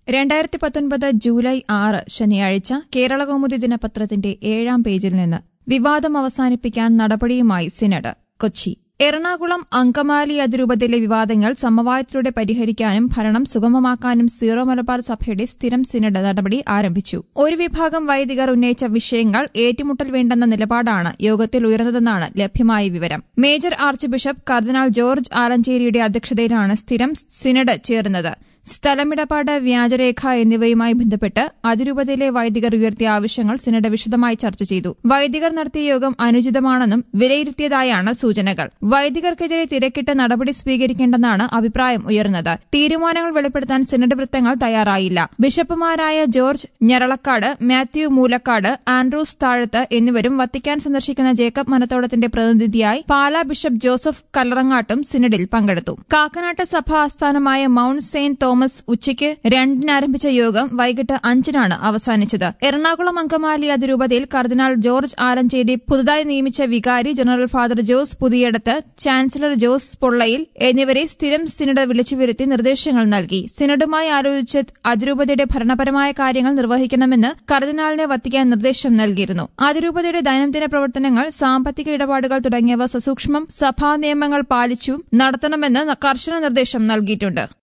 രണ്ടായിരത്തി പത്തൊൻപത് ജൂലൈ ആറ് ശനിയാഴ്ച കേരളകൗമുദി ദിനപത്രത്തിന്റെ ഏഴാം പേജിൽ നിന്ന് വിവാദം അവസാനിപ്പിക്കാൻ നടപടിയുമായി സിനഡ് കൊച്ചി എറണാകുളം അങ്കമാലി അതിരൂപതയിലെ വിവാദങ്ങൾ സമവായത്തിലൂടെ പരിഹരിക്കാനും ഭരണം സുഗമമാക്കാനും സീറോ മലബാർ സഭയുടെ സ്ഥിരം സിനഡ് നടപടി ആരംഭിച്ചു ഒരു വിഭാഗം വൈദികർ ഉന്നയിച്ച വിഷയങ്ങൾ ഏറ്റുമുട്ടൽ വേണ്ടെന്ന നിലപാടാണ് യോഗത്തിൽ ഉയർന്നതെന്നാണ് ലഭ്യമായ വിവരം മേജർ ആർച്ച് ബിഷപ്പ് കർദിനാൾ ജോർജ് ആറഞ്ചേരിയുടെ അധ്യക്ഷതയിലാണ് സ്ഥിരം സിനഡ് ചേർന്നത് സ്ഥലമിടപാട് വ്യാജരേഖ എന്നിവയുമായി ബന്ധപ്പെട്ട് അതിരൂപതയിലെ വൈദികർ ഉയർത്തിയ ആവശ്യങ്ങൾ സിനഡ് വിശദമായി ചർച്ച ചെയ്തു വൈദികർ നടത്തിയ യോഗം അനുചിതമാണെന്നും വിലയിരുത്തിയതായാണ് സൂചനകൾ വൈദികർക്കെതിരെ തിരക്കിട്ട് നടപടി സ്വീകരിക്കേണ്ടെന്നാണ് അഭിപ്രായം ഉയർന്നത് തീരുമാനങ്ങൾ വെളിപ്പെടുത്താൻ സിനഡ് വൃത്തങ്ങൾ തയ്യാറായില്ല ബിഷപ്പുമാരായ George Njaralakkatt Mathew Moolakkatt Andrews Thazhath എന്നിവരും വത്തിക്കാൻ സന്ദർശിക്കുന്ന ജേക്കബ് മനത്തോടത്തിന്റെ പ്രതിനിധിയായി പാലാ ബിഷപ്പ് ജോസഫ് കല്ലറങ്ങാട്ടും സിനഡിൽ പങ്കെടുത്തു കാക്കനാട്ട് സഭ ആസ്ഥാനമായ മൌണ്ട് സെയിന്റ് തോമസ് ഉച്ചയ്ക്ക് രണ്ടിന് ആരംഭിച്ച യോഗം വൈകിട്ട് അഞ്ചിനാണ് അവസാനിച്ചത് എറണാകുളം അങ്കമാലി അതിരൂപതയിൽ കർദിനാൾ ജോർജ് ആലഞ്ചേരി പുതുതായി നിയമിച്ച വികാരി general father Jose Puthiyedath chancellor Jose Pollayil എന്നിവരെ സ്ഥിരം സിനഡ് വിളിച്ചുവരുത്തി നിർദ്ദേശങ്ങൾ നൽകി സിനഡുമായി ആലോചിച്ച് അതിരൂപതയുടെ ഭരണപരമായ കാര്യങ്ങൾ നിർവഹിക്കണമെന്ന് കർദിനാളിന് വത്തിക്കാൻ നിർദ്ദേശം നൽകിയിരുന്നു അതിരൂപതയുടെ ദൈനംദിന പ്രവർത്തനങ്ങൾ സാമ്പത്തിക ഇടപാടുകൾ തുടങ്ങിയവ സസൂക്ഷ്മം സഭാ നിയമങ്ങൾ പാലിച്ചും നടത്തണമെന്ന് കർശന നിർദ്ദേശം നൽകിയിട്ടുണ്ട്